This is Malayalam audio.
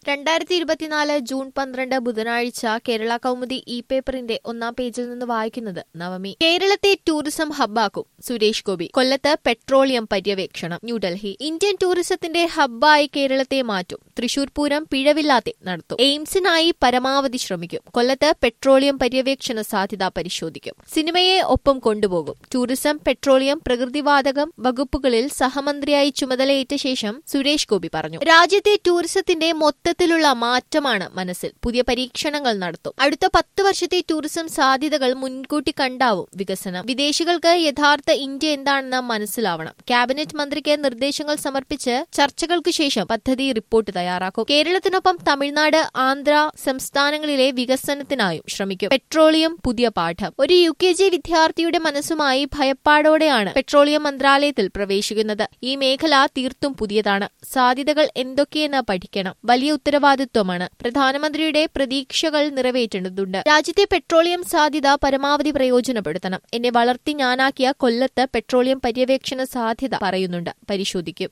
രണ്ടായിരത്തി ഇരുപത്തിനാല് ജൂൺ പന്ത്രണ്ട് ബുധനാഴ്ച കേരള കൗമുദി ഇ പേപ്പറിന്റെ ഒന്നാം പേജിൽ നിന്ന് വായിക്കുന്നത് നവമി കേരളത്തെ ടൂറിസം ഹബ്ബാക്കും സുരേഷ് ഗോപി കൊല്ലത്ത് പെട്രോളിയം പര്യവേക്ഷണം ന്യൂഡൽഹി ഇന്ത്യൻ ടൂറിസത്തിന്റെ ഹബ്ബായി കേരളത്തെ മാറ്റും തൃശൂർ പൂരം പിഴവില്ലാതെ നടത്തും എയിംസിനായി പരമാവധി ശ്രമിക്കും കൊല്ലത്ത് പെട്രോളിയം പര്യവേക്ഷണ സാധ്യത പരിശോധിക്കും സിനിമയെ ഒപ്പം കൊണ്ടുപോകും ടൂറിസം പെട്രോളിയം പ്രകൃതിവാതകം വകുപ്പുകളിൽ സഹമന്ത്രിയായി ചുമതലയേറ്റ ശേഷം സുരേഷ് ഗോപി പറഞ്ഞു രാജ്യത്തെ ടൂറിസത്തിന്റെ മൊത്തത്തിലുള്ള മാറ്റമാണ് മനസ്സിൽ പുതിയ പരീക്ഷണങ്ങൾ നടത്തും അടുത്ത പത്ത് വർഷത്തെ ടൂറിസം സാധ്യതകൾ മുൻകൂട്ടി കണ്ടാവും വികസനം വിദേശികൾക്ക് യഥാർത്ഥ ഇന്ത്യ എന്താണെന്ന് മനസ്സിലാവണം ക്യാബിനറ്റ് മന്ത്രിക്ക് നിർദ്ദേശങ്ങൾ സമർപ്പിച്ച് ചർച്ചകൾക്ക് ശേഷം പദ്ധതി റിപ്പോർട്ട് തയ്യാറാക്കും കേരളത്തിനൊപ്പം തമിഴ്നാട് ആന്ധ്ര സംസ്ഥാനങ്ങളിലെ വികസനത്തിനായും ശ്രമിക്കും പെട്രോളിയം പുതിയ പാഠം ഒരു യു കെ ജി വിദ്യാർത്ഥിയുടെ മനസ്സുമായി ഭയപ്പാടോടെയാണ് പെട്രോളിയം മന്ത്രാലയത്തിൽ പ്രവേശിക്കുന്നത് ഈ മേഖല തീർത്തും പുതിയതാണ് സാധ്യതകൾ എന്തൊക്കെയെന്ന് പഠിക്കണം വലിയ ഉത്തരവാദിത്വമാണ് പ്രധാനമന്ത്രിയുടെ പ്രതീക്ഷകൾ നിറവേറ്റേണ്ടതുണ്ട് രാജ്യത്തെ പെട്രോളിയം സാധ്യത പരമാവധി പ്രയോജനപ്പെടുത്തണം എന്നെ വളർത്തി ഞാനാക്കിയ കൊല്ലത്ത് പെട്രോളിയം പര്യവേക്ഷണ സാധ്യത പറയുന്നുണ്ട് പരിശോധിക്കും